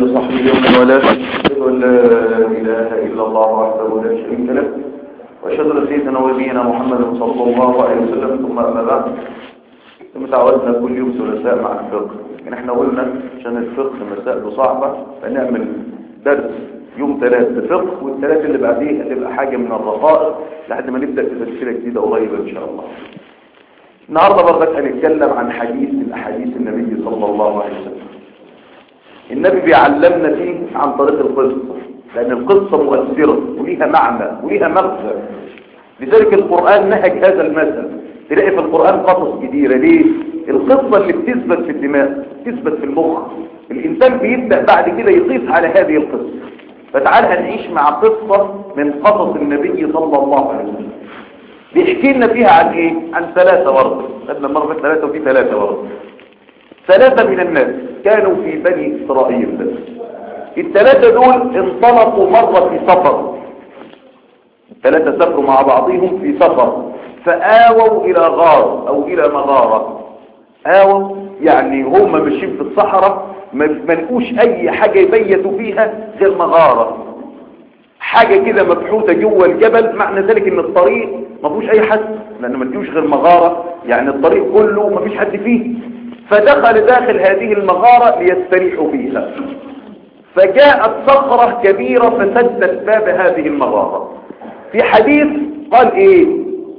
وصحبه ومن والاه أشهد أن لا إله إلا الله وحده لا شريك له وأشهد أن سيدنا ونبينا محمد صلى الله عليه وسلم ثم أما بعد ثم تعودنا كل يوم ثلاثاء مع الفقه يعني احنا قلنا عشان الفقه مسائله صعبة فنعمل درس يوم ثلاث فقه والثلاث اللي بعديه هتبقى حاجة من الرقائق لحد ما نبدأ في سلسلة جديدة قريبة إن شاء الله النهاردة برضك هنتكلم عن حديث من أحاديث النبي صلى الله عليه وسلم النبي بيعلمنا فيه عن طريق القصة لأن القصة مؤثرة وليها معنى وليها مغزى لذلك القرآن نهج هذا المثل تلاقي في القرآن قصص كتيرة ليه؟ القصة اللي بتثبت في الدماغ تثبت في المخ الإنسان بيبدأ بعد كده يقيس على هذه القصة فتعال هنعيش مع قصة من قصص النبي صلى الله عليه وسلم بيحكي لنا فيها عن ايه عن ثلاثة ورد خدنا مرة ثلاثة وفي ثلاثة ورد ثلاثة من الناس كانوا في بني إسرائيل الثلاثة دول انطلقوا مرة في سفر الثلاثة سافروا مع بعضهم في سفر فآووا إلى غار أو إلى مغارة آووا يعني هم ماشيين في الصحراء ما لقوش أي حاجة يبيتوا فيها غير مغارة حاجة كده مبحوثة جوه الجبل معنى ذلك ان الطريق ما فيهوش اي حد لان ما لقوش غير مغارة يعني الطريق كله ما فيش حد فيه فدخل داخل هذه المغارة ليستريحوا فيها فجاءت صخرة كبيرة فسدت باب هذه المغارة في حديث قال ايه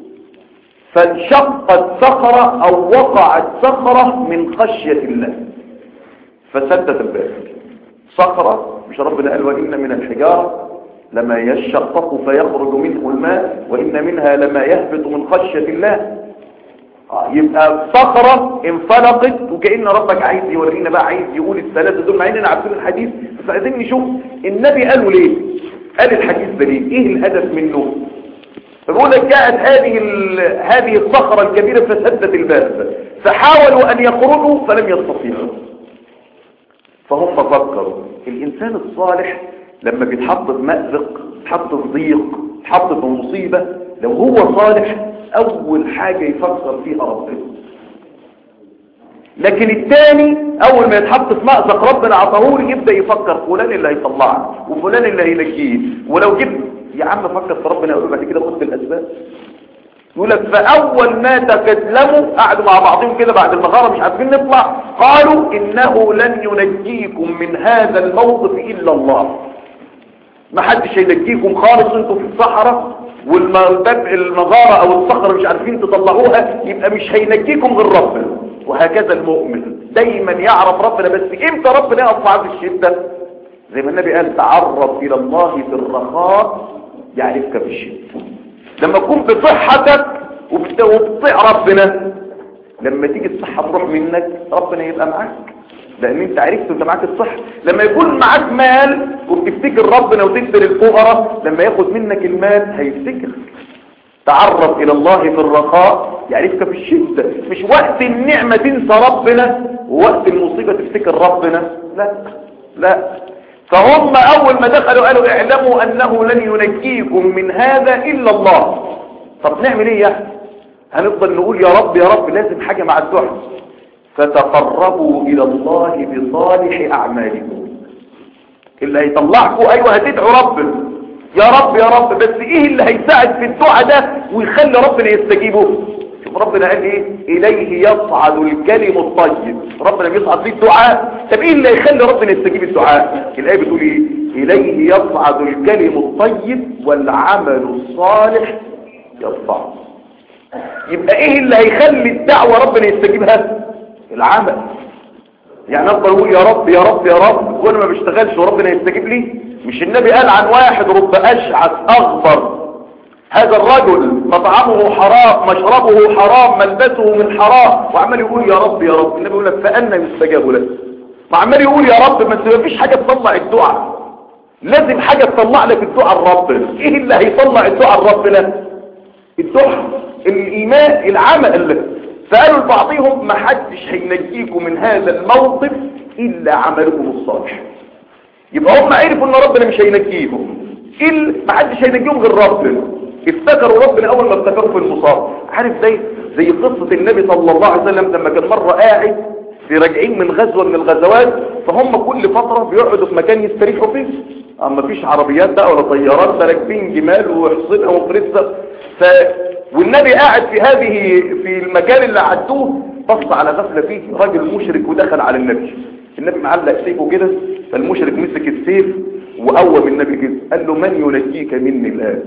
فانشقت صخرة او وقعت صخرة من خشية الله فسدت الباب صخرة مش ربنا قال وإن من الحجارة لما يشقق فيخرج منه الماء وإن منها لما يهبط من خشية الله يبقى صخرة انفلقت وكأن ربك عايز يورينا بقى عايز يقول الثلاثة دول مع اننا عارفين الحديث بس عايزين نشوف النبي قالوا ليه قال الحديث ده ليه ايه الهدف منه فبقول لك جاءت هذه هذه الصخرة الكبيرة فسدت الباب فحاولوا ان يخرجوا فلم يستطيعوا فهم فكروا الانسان الصالح لما بيتحط في مأزق يتحط في ضيق يتحط في مصيبة لو هو صالح اول حاجة يفكر فيها ربنا لكن الثاني اول ما يتحط في مأزق ربنا عطاهور يبدأ يفكر فلان اللي هيطلعك وفلان اللي هينجيه ولو جبت يا عم فكر في ربنا يقول بعد كده خد بالاسباب يقول لك فاول ما تكلموا قعدوا مع بعضهم كده بعد المغاره مش عارفين نطلع قالوا انه لن ينجيكم من هذا الموقف الا الله ما حدش هينجيكم خالص انتوا في الصحراء والباب المغارة او الصخرة مش عارفين تطلعوها يبقى مش هينجيكم غير ربنا وهكذا المؤمن دايما يعرف ربنا بس امتى ربنا يقف معاه في الشدة زي ما النبي قال تعرف الى الله في الرخاء يعرفك في الشدة لما تكون بصحتك وبتطيع ربنا لما تيجي الصحة تروح منك ربنا يبقى معاك لان انت عرفت انت معاك الصحة لما يكون معاك مال وبتفتكر ربنا وتكبر الفقراء لما ياخد منك المال هيفتكرك تعرف الى الله في الرخاء يعرفك في الشدة مش وقت النعمة تنسى ربنا ووقت المصيبة تفتكر ربنا لا لا فهم اول ما دخلوا قالوا اعلموا انه لن ينجيكم من هذا الا الله طب نعمل ايه يا هنفضل نقول يا رب يا رب لازم حاجة مع الدعاء فتقربوا إلى الله بصالح أعمالكم اللي هيطلعكم أيوة هتدعوا ربنا يا رب يا رب بس إيه اللي هيساعد في الدعاء ده ويخلي ربنا يستجيبه شوف ربنا قال إيه إليه يصعد الكلم الطيب ربنا بيصعد فيه الدعاء طب إيه اللي هيخلي ربنا يستجيب الدعاء الآية بتقول إيه إليه يصعد الكلم الطيب والعمل الصالح يرفعه يبقى إيه اللي هيخلي الدعوة ربنا يستجيبها العمل يعني افضل اقول يا رب يا رب يا رب وانا ما بشتغلش وربنا يستجيب لي مش النبي قال عن واحد رب اشعث اغبر هذا الرجل مطعمه حرام مشربه حرام ملبسه من حرام وعمال يقول يا رب يا رب النبي يقول لك فأنا يستجاب له وعمال يقول يا رب بس ما فيش حاجة تطلع الدعاء لازم حاجة تطلع لك الدعاء الرب ايه اللي هيطلع الدعاء الرب الدعاء الايمان العمل فقالوا لبعضهم ما حدش هينجيكم من هذا الموقف إلا عملكم الصالح يبقى هم عرفوا ان ربنا مش هينجيهم إلا ما حدش هينجيهم غير ربنا افتكروا ربنا اول ما افتكروا في المصاب عارف زي زي قصة النبي صلى الله عليه وسلم لما كان مرة قاعد في راجعين من غزوة من الغزوات فهم كل فترة بيقعدوا في مكان يستريحوا فيه اما فيش عربيات بقى ولا طيارات ده راكبين جمال وحصينها وفرسة ف... والنبي قاعد في هذه في المكان اللي عدوه بص على غفلة فيه راجل مشرك ودخل على النبي النبي معلق سيفه كده فالمشرك مسك السيف وقوم النبي كده قال له من ينجيك مني الآن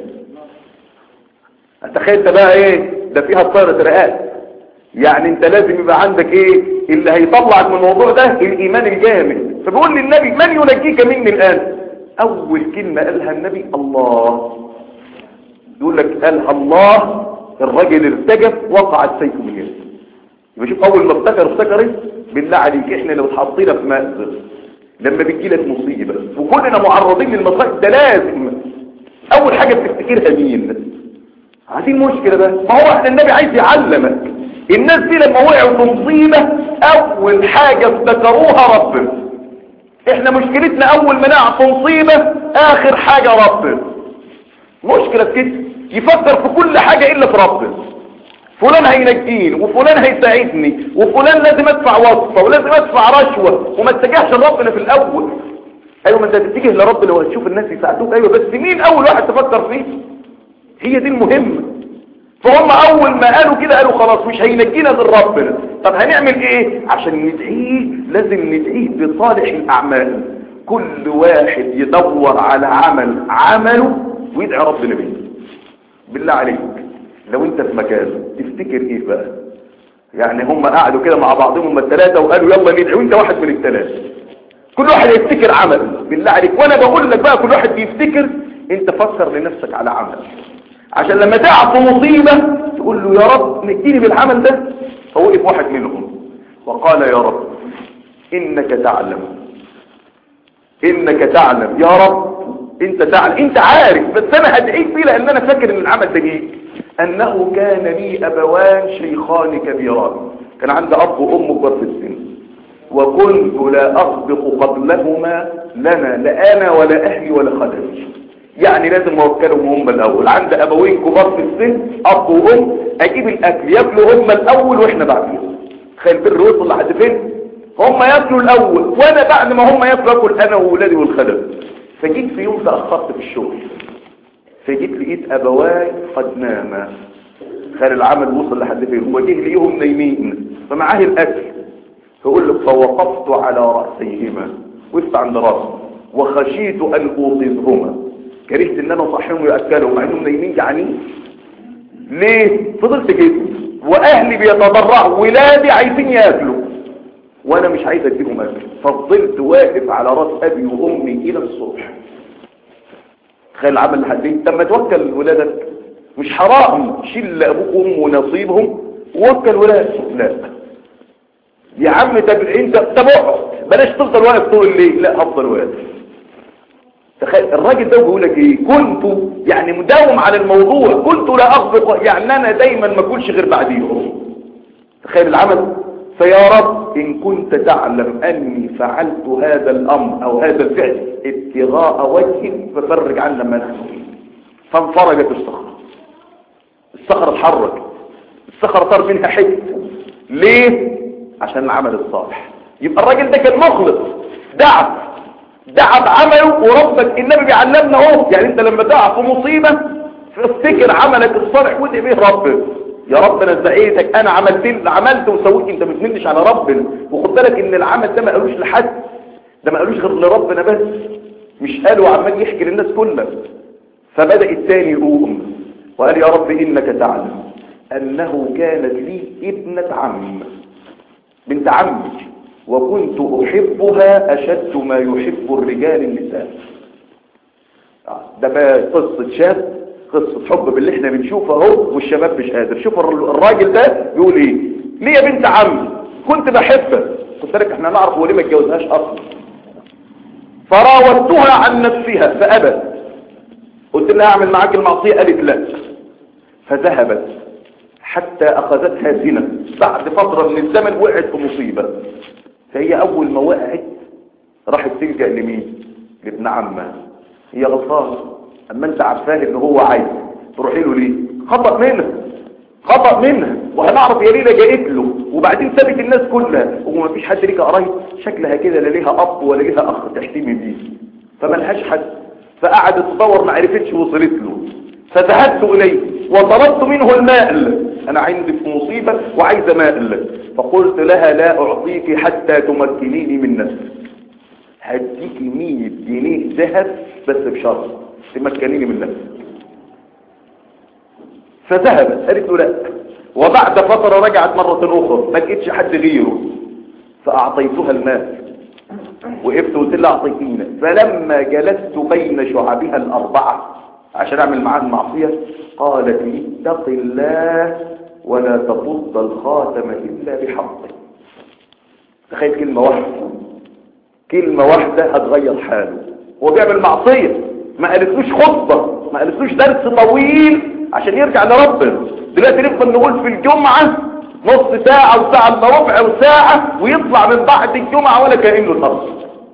تخيل بقى ايه ده فيها طائرة رئات يعني انت لازم يبقى عندك ايه اللي هيطلعك من الموضوع ده الايمان الجامد فبيقول للنبي من ينجيك مني الان اول كلمة قالها النبي الله يقول لك قالها الله الرجل ارتجف وقع السيف من يده يبقى شوف اول ما افتكر افتكر ايه بالله عليك احنا لو اتحطينا في مأزق لما بتجي لك مصيبة وكلنا معرضين للمصائب ده لازم اول حاجة بتفتكرها مين هذه المشكلة بقى ما هو احنا النبي عايز يعلمك الناس دي لما وقعوا في مصيبة اول حاجة افتكروها ربنا احنا مشكلتنا اول ما نقع في مصيبة اخر حاجة ربنا مشكلة كده يفكر في كل حاجة الا في ربنا فلان هينجيني وفلان هيساعدني وفلان لازم ادفع وصفة ولازم ادفع رشوة وما اتجهش لربنا في الاول ايوه ما انت تتجه لربنا وهتشوف الناس يساعدوك ايوه بس مين اول واحد تفكر فيه هي دي المهمة فهم اول ما قالوا كده قالوا خلاص مش هينجينا غير ربنا طب هنعمل ايه عشان ندعيه لازم ندعيه بصالح الاعمال كل واحد يدور على عمل عمله ويدعي ربنا بيه بالله عليك لو انت في مكان تفتكر ايه بقى يعني هم قعدوا كده مع بعضهم هم الثلاثة وقالوا يلا ندعي وانت واحد من الثلاثة كل واحد يفتكر عمل بالله عليك وانا بقول لك بقى كل واحد بيفتكر انت فكر لنفسك على عمل عشان لما تقع في مصيبة تقول له يا رب نجيني بالعمل ده فوقف واحد منهم وقال يا رب إنك تعلم إنك تعلم يا رب انت تعلم انت عارف بس انا هدعيك فيه لان انا فاكر ان العمل ده جيك انه كان لي ابوان شيخان كبيران كان عندي اب وام كبار في السن وكنت لا اسبق قبلهما لنا لا انا ولا اهلي ولا خدمي يعني لازم اوكلهم هم الاول عند ابوين كبار في السن اب وام اجيب الاكل ياكلوا هم الاول واحنا بعدين تخيل البر وصل لحد فين هم ياكلوا الاول وانا بعد ما هم ياكلوا اكل انا واولادي والخدم فجيت في يوم تاخرت في الشغل فجيت لقيت ابواي قد ناما خير العمل وصل لحد فين وجه ليهم نايمين فمعاه الاكل فقول لك فوقفت على راسيهما وقفت عند راسي وخشيت ان اوقظهما كرهت ان انا اصحيهم وياكلهم مع انهم نايمين جعانين ليه فضلت كده واهلي بيتضرعوا ولادي عايزين ياكلوا وانا مش عايز اديهم اكل ففضلت واقف على راس ابي وامي الى الصبح تخيل العمل لحد طب ما توكل ولادك مش حرام شيل ابوك وامه ونصيبهم ووكل ولادك لا يا عم طب انت طب اقعد بلاش تفضل واقف طول الليل لا هفضل واقف تخيل الراجل ده بيقول لك ايه كنت يعني مداوم على الموضوع كنت لا اغبط يعني انا دايما ما اكلش غير بعديهم تخيل العمل فيا رب إن كنت تعلم أني فعلت هذا الأمر أو هذا الفعل ابتغاء وجهك ففرج عنا ما نحن فيه فانفرجت الصخرة الصخرة اتحركت الصخرة صار منها حته ليه؟ عشان العمل الصالح يبقى الراجل ده كان مخلص دعب دعب عمله وربك النبي بيعلمنا اهو يعني انت لما تقع في مصيبة افتكر عملك الصالح وادعي به ربك يا رب انا ازدقيتك انا عملت عملت وسويت انت ما بتمنش على ربنا وخد بالك ان العمل ده ما قالوش لحد ده ما قالوش غير لربنا بس مش قالوا عمال يحكي للناس كلها فبدأ الثاني يقوم وقال يا رب انك تعلم انه كانت لي ابنة عم بنت عمي وكنت احبها اشد ما يحب الرجال النساء ده بقى قصة شاب قصة حب باللي احنا بنشوفه اهو والشباب مش قادر شوف الراجل ده بيقول ايه ليه يا بنت عمي كنت بحبها قلت لك احنا نعرف هو ليه ما اتجوزهاش اصلا فراودتها عن نفسها فابت قلت لها اعمل معاك المعصية قالت لا فذهبت حتى اخذتها زنا بعد فترة من الزمن وقعت في مصيبة فهي اول ما وقعت راحت تلجأ لمين لابن عمها هي غلطانه اما انت عارفاه ان هو عايز تروحي له ليه خطأ منها خطأ منها وهنعرف يا ليه لجأت له وبعدين سابت الناس كلها وما فيش حد ليك قرايب شكلها كده لا ليها اب ولا ليها اخ تحتمي بيه فملهاش حد فقعدت تدور ما عرفتش وصلت له فذهبت اليه وطلبت منه المال انا عندي في مصيبة وعايزة مال فقلت لها لا اعطيك حتى تمكنيني من نفسك هديك 100 جنيه ذهب بس بشرط تمكنيني من نفسك فذهبت قالت له لا وبعد فترة رجعت مرة أخرى ما لقيتش حد غيره فأعطيتها المال وقفت وقلت لها أعطيتينا فلما جلست بين شعبها الأربعة عشان أعمل معاها المعصية قالت لي اتق الله ولا تفض الخاتم إلا بحقه تخيل كلمة واحدة كلمة واحدة هتغير حاله هو بيعمل معصية ما قالتلوش خطبة ما قالتلوش درس طويل عشان يرجع لربنا دلوقتي نفضل نقول في الجمعة نص ساعة وساعة الا ربع وساعة ويطلع من بعد الجمعة ولا كأنه الأرض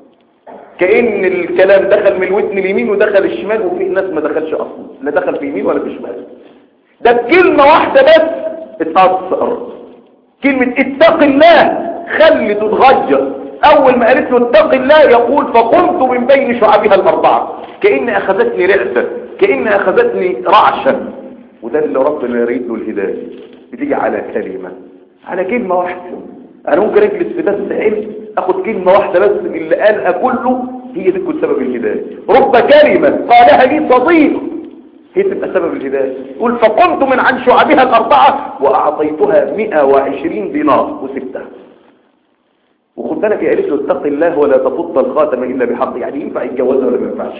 كأن الكلام دخل من الودن اليمين ودخل الشمال وفي ناس ما دخلش أصلا لا دخل في يمين ولا في شمال ده بكلمة واحدة بس اتأثر كلمة اتق الله خلي تتغير أول ما قالت له اتق الله يقول فقمت من بين شعبها الأربعة كأن أخذتني رعسة كأن أخذتني رعشة وده اللي ربنا يريد له الهداية بتيجي على كلمة على كلمة واحدة أنا ممكن أجلس في درس علم أخد كلمة واحدة بس اللي قالها كله هي دي تكون سبب الهداية رب كلمة قالها لي صديق هي تبقى سبب الهداية يقول فقمت من عن شعبها الأربعة وأعطيتها 120 دينار وسبتها وخد بالك يا قالت له اتق الله ولا تفض الخاتم إلا بحق يعني ينفع يتجوزها ولا ما ينفعش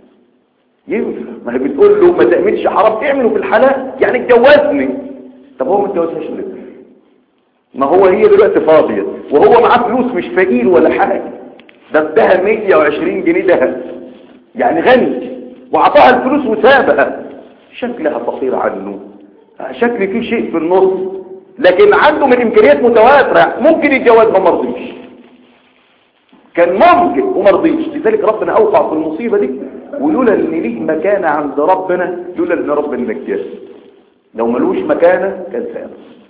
ينفع ما هي بتقول له ما تعملش حرام تعمله في الحلال يعني اتجوزني طب هو ما اتجوزهاش ليه ما هو هي دلوقتي فاضية وهو معاه فلوس مش فقير ولا حاجة ده ادها 120 جنيه دهب يعني غني وعطاها الفلوس وسابها شكلها فقير عنه شكل فيه شيء في النص لكن عنده من امكانيات متواترة ممكن يتجوزها ما رضيش كان ممكن وما رضيش لذلك ربنا اوقع في المصيبة دي ولولا ان ليه مكانة عند ربنا لولا ان ربنا نجاه لو ملوش مكانة كان سام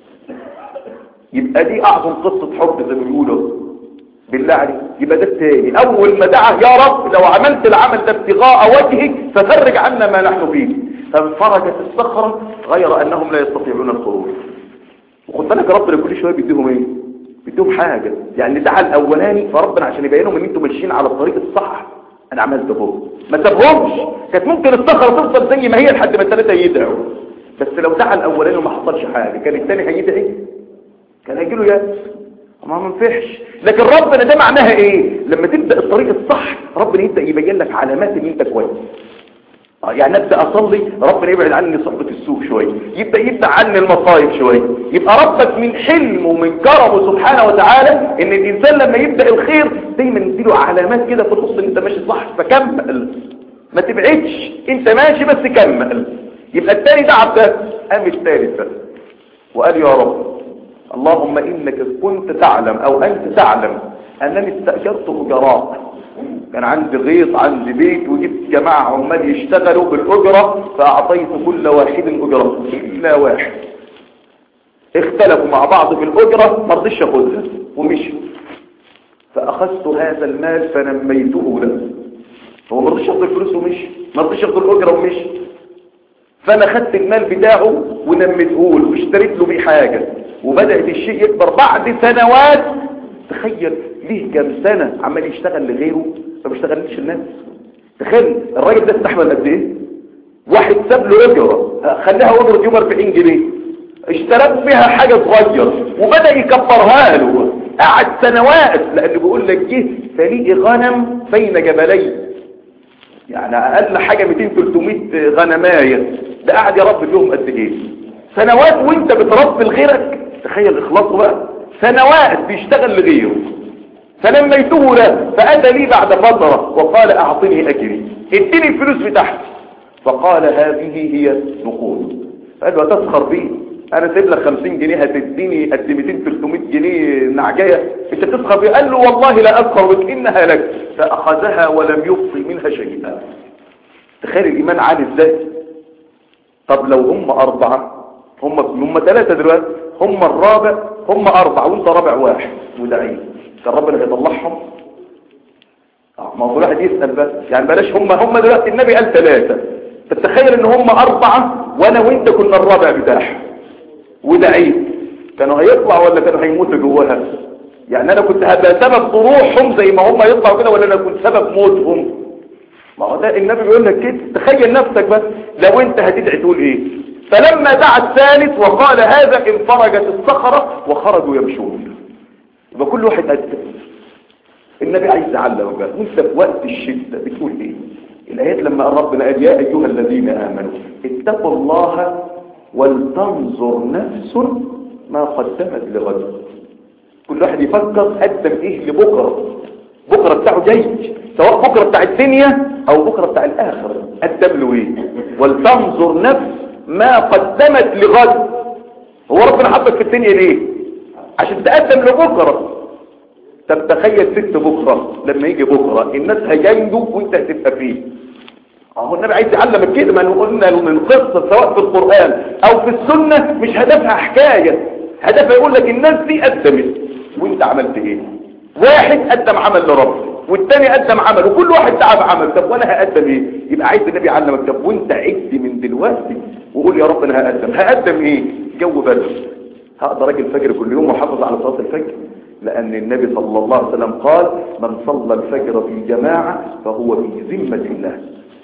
يبقى دي اعظم قصة حب زي ما بيقولوا بالله عليك يبقى ده التاني اول ما دعا يا رب لو عملت العمل ده ابتغاء وجهك ففرج عنا ما نحن فيه فانفرجت الصخرة غير انهم لا يستطيعون الخروج وخد بالك ربنا كل شويه بيديهم ايه بيديهم حاجه يعني دعا الاولاني فربنا عشان يبينهم ان انتم ماشيين على الطريق الصح انا عملت بهم ما سابهمش كانت ممكن الصخره تفضل زي ما هي لحد ما الثلاثه يدعوا بس لو دعا الاولاني وما حصلش حاجه كان الثاني هيدعي كان هيجي له ياس ما منفعش لكن ربنا ده معناها ايه لما تبدا الطريق الصح ربنا يبدا يبين لك علامات ان انت كويس يعني ابدا اصلي ربنا يبعد عني صحبه السوق شويه يبدا يبدا عني المصايب شويه يبقى ربك من حلمه ومن كرمه سبحانه وتعالى ان الانسان لما يبدا الخير دايما يديله علامات كده في النص ان انت ماشي صح فكمل ما تبعدش انت ماشي بس كمل يبقى الثاني ده عبد قام الثالث وقال يا رب اللهم انك كنت تعلم او انت تعلم انني استاجرت اجراء كان عندي غيط عندي بيت وجبت جماعة عمال يشتغلوا بالأجرة فأعطيت كل واحد أجرة إلا واحد اختلفوا مع بعض في الأجرة ما رضيش أخذها ومشوا فأخذت هذا المال فنميته له هو ما رضيش ياخد الفلوس ومشي ما رضيش ياخد الأجرة ومشي فأنا خدت المال بتاعه ونميته له واشتريت له بيه حاجة وبدأت الشيء يكبر بعد سنوات تخيل ليه كام سنة عمال يشتغل لغيره ما بيشتغلش الناس تخيل الراجل ده استحمل قد ايه واحد ساب له اجره خلاها اجره يوم 40 جنيه اشترت بيها حاجة صغير وبدأ يكبرها له قعد سنوات لأنه بيقول لك جه فريق غنم بين جبلين يعني أقل حاجة 200-300 غنماية ده قاعد يربي فيهم قد ايه سنوات وانت بتربي لغيرك تخيل اخلاصه بقى سنوات بيشتغل لغيره فلميته له فأتى لي بعد فترة وقال أعطني أجري اديني الفلوس بتاعتي فقال هذه هي نقود قال له هتسخر بيه انا سيب لك 50 جنيه هتديني قد 200 300 جنيه نعجايه انت تسخر بيه قال له والله لا اسخر بك انها لك فاخذها ولم يبطي منها شيئا تخيل الايمان عالي ازاي طب لو هم اربعه هم هم ثلاثة دلوقتي هم الرابع هم أربعة وانت رابع واحد ودعين كان ربنا يطلعهم آه، ما هو واحد يسأل بس يعني بلاش هم هم دلوقتي النبي قال ثلاثة تتخيل ان هم أربعة وانا وانت كنا الرابع بتاعهم ودعين كانوا هيطلعوا ولا كانوا هيموتوا جواها يعني انا كنت هبقى سبب طروحهم زي ما هم يطلعوا كده ولا انا كنت سبب موتهم ما هو ده النبي بيقول لك كده تخيل نفسك بس لو انت هتدعي تقول ايه فلما دعا الثالث وقال هذا انفرجت الصخرة وخرجوا يمشون يبقى كل واحد قد النبي عايز يعلم بقى وانت في وقت الشدة بتقول ايه الايات لما ربنا قال يا ايها الذين امنوا اتقوا الله ولتنظر نفس ما قدمت لغد كل واحد يفكر قدم ايه لبكره بكره بتاعه جاي سواء بكره بتاع الدنيا او بكره بتاع الاخره قدم له ايه ولتنظر نفس ما قدمت لغد هو ربنا حبك في الدنيا ليه عشان تقدم لبكره طب تخيل ست بكره لما يجي بكره الناس هيجندوا وانت هتبقى فيه اهو النبي عايز يعلمك كده ما قلنا من قصه سواء في القران او في السنه مش هدفها حكايه هدفها يقول لك الناس دي قدمت وانت عملت ايه واحد قدم عمل لربه والتاني قدم عمل وكل واحد تعب عمل طب وانا هقدم ايه يبقى عايز النبي يعلمك طب وانت عد من دلوقتي وقول يا رب انا هقدم هقدم ايه جو بدر هقدر اجي الفجر كل يوم واحافظ على صلاه الفجر لان النبي صلى الله عليه وسلم قال من صلى الفجر في جماعه فهو في ذمه الله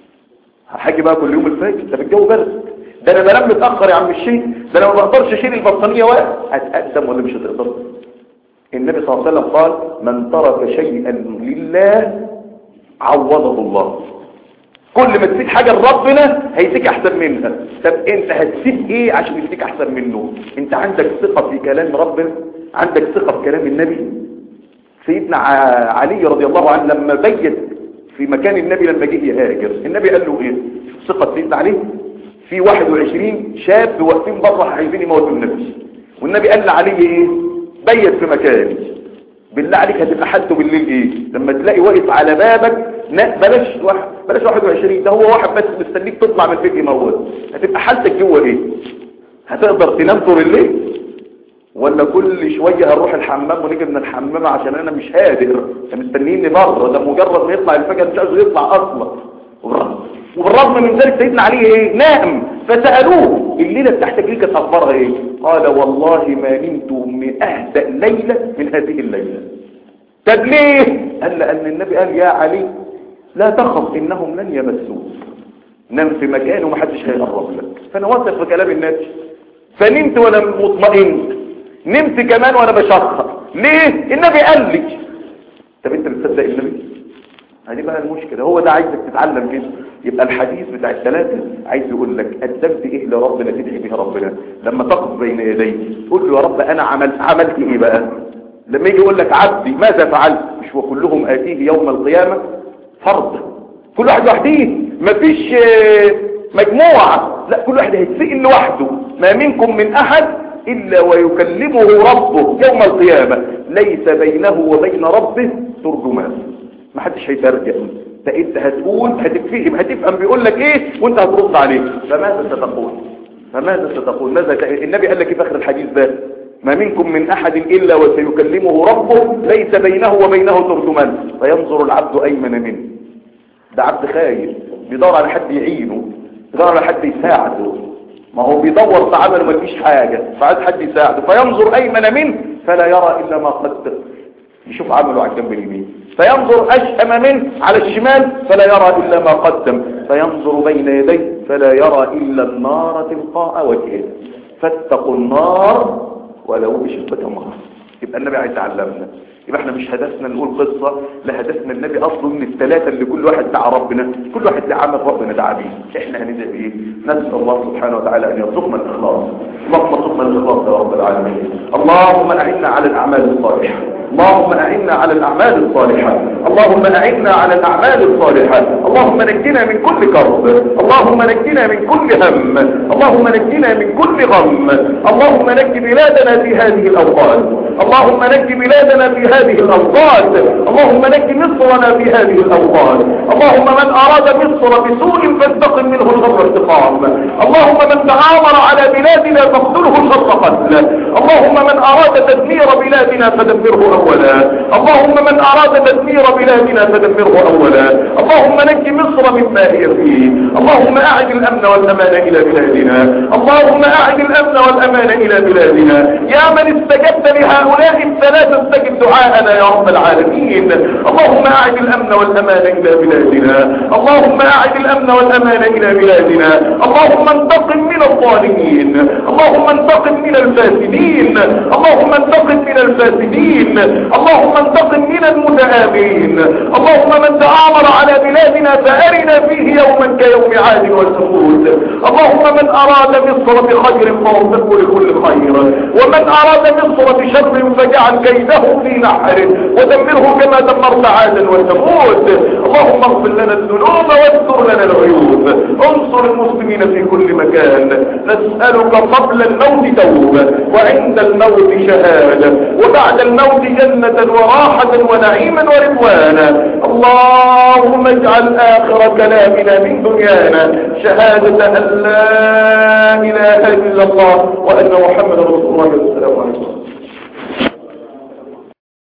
هاجي بقى كل يوم الفجر ده الجو برد ده انا بنام متاخر يا عم الشيخ ده انا ما بقدرش اشيل البطانيه واقف هتقدم ولا مش هتقدر النبي صلى الله عليه وسلم قال من ترك شيئا لله عوضه الله كل ما تسيب حاجة لربنا هيديك احسن منها طب انت هتسيب ايه عشان يديك احسن منه انت عندك ثقة في كلام ربنا عندك ثقة في كلام النبي سيدنا علي رضي الله عنه لما بيت في مكان النبي لما جه يهاجر النبي قال له ايه ثقة سيدنا علي في 21 شاب واقفين بره عايزين يموتوا النبي والنبي قال لعلي ايه بيت في مكاني بالله عليك هتبقى حالته بالليل ايه لما تلاقي واقف على بابك لا بلاش واحد بلاش 21 ده هو واحد بس مستنيك تطلع من البيت يموت هتبقى حالتك جوه ايه هتقدر تنام طول الليل ولا كل شوية هنروح الحمام ونيجي من الحمام عشان انا مش قادر مستنيني بره ده مجرد ما يطلع الفجر مش عايز يطلع اصلا وبالرغم من ذلك سيدنا علي ايه نائم فسألوه الليلة بتاعتك ليه كانت اخبارها ايه قال والله ما نمت من اهدأ ليلة من هذه الليلة طب ليه قال لان النبي قال يا علي لا تخف انهم لن يمسوك نام في مكان ومحدش هيقرب لك فانا واثق في كلام الناس فنمت وانا مطمئن نمت كمان وانا بشخص ليه النبي قال لي طب انت بتصدق النبي هذه بقى المشكلة هو ده عايزك تتعلم كده يبقى الحديث بتاع الثلاثة عايز يقول لك قدمت ايه لربنا تدعي بها ربنا لما تقف بين يديه تقول له يا رب انا عملت عملت ايه بقى لما يجي يقول لك عبدي ماذا فعلت مش وكلهم اتيه يوم القيامة فرض كل واحد لوحده مفيش مجموعة لا كل واحد هيتسئل لوحده ما منكم من احد الا ويكلمه ربه يوم القيامة ليس بينه وبين ربه ترجمان ما حدش هيترجم فانت هتقول هتفهم هتفهم بيقول لك ايه وانت هترد عليه فماذا ستقول فماذا ستقول ماذا ت... النبي قال لك ايه في اخر الحديث ده ما منكم من احد الا وسيكلمه ربه ليس بينه وبينه ترجمان فينظر العبد ايمن منه ده عبد خايف بيدور على حد يعينه بيدور على حد يساعده ما هو بيدور في عمله ما فيش حاجه فعايز حد يساعده فينظر ايمن منه فلا يرى الا ما قدم يشوف عمله على الجنب اليمين فينظر أشأم منه على الشمال فلا يرى إلا ما قدم فينظر بين يديه فلا يرى إلا النار تلقاء وجهه فاتقوا النار ولو بشبة مهر يبقى النبي عايز يعلمنا يبقى احنا مش هدفنا نقول قصة لا هدفنا النبي اصله من الثلاثة اللي كل واحد دعا ربنا كل واحد اللي عمل ربنا دعا بيه احنا هندعي بايه نسأل الله سبحانه وتعالى ان يرزقنا الاخلاص اللهم ارزقنا الاخلاص يا رب العالمين اللهم اعنا على الاعمال الصالحة اللهم اعنا على الاعمال الصالحة اللهم اعنا على الاعمال الصالحة اللهم نجنا من كل كرب اللهم نجنا من كل هم اللهم نجنا من كل غم اللهم نج بلادنا في هذه الاوقات اللهم نج بلادنا في هذه الأوقات اللهم نج مصرنا في هذه الأوقات اللهم من أراد أراد مصر بسوء فانتقم منه شر انتقام اللهم من تعامر على بلادنا فاقتله شر قتل اللهم من أراد تدمير بلادنا فدمره أولا اللهم من أراد تدمير بلادنا فدمره أولا اللهم نج مصر مما هي فيه اللهم أعد الأمن والأمان إلى بلادنا اللهم أعد الأمن والأمان إلى بلادنا يا من استجبت لهؤلاء الثلاثة استجب دعاءنا يا رب العالمين اللهم أعد الأمن والأمان إلى بلادنا اللهم أعد الأمن والأمان إلى بلادنا اللهم انتقم من الظالمين اللهم انتقم من الفاسدين اللهم انتقم من الفاسدين اللهم انتقم من المتآمرين اللهم من تعامر على بلادنا فأرنا فيه يوما كيوم عاد والسفود اللهم من أراد مصر بخير فوفقه لكل خير ومن أراد مصر بشر فجعل كيده في نحره ودمره كما دمرت عادا وثمود اللهم اغفر لنا الذنوب واستر لنا العيوب انصر المسلمين في كل مكان نسألك قبل الموت توبة وعند الموت شهادة وبعد الموت جنة وراحة ونعيما ورضوانا اللهم اجعل آخر كلامنا من دنيانا شهادة أن لا إله إلا الله وأن محمد رسول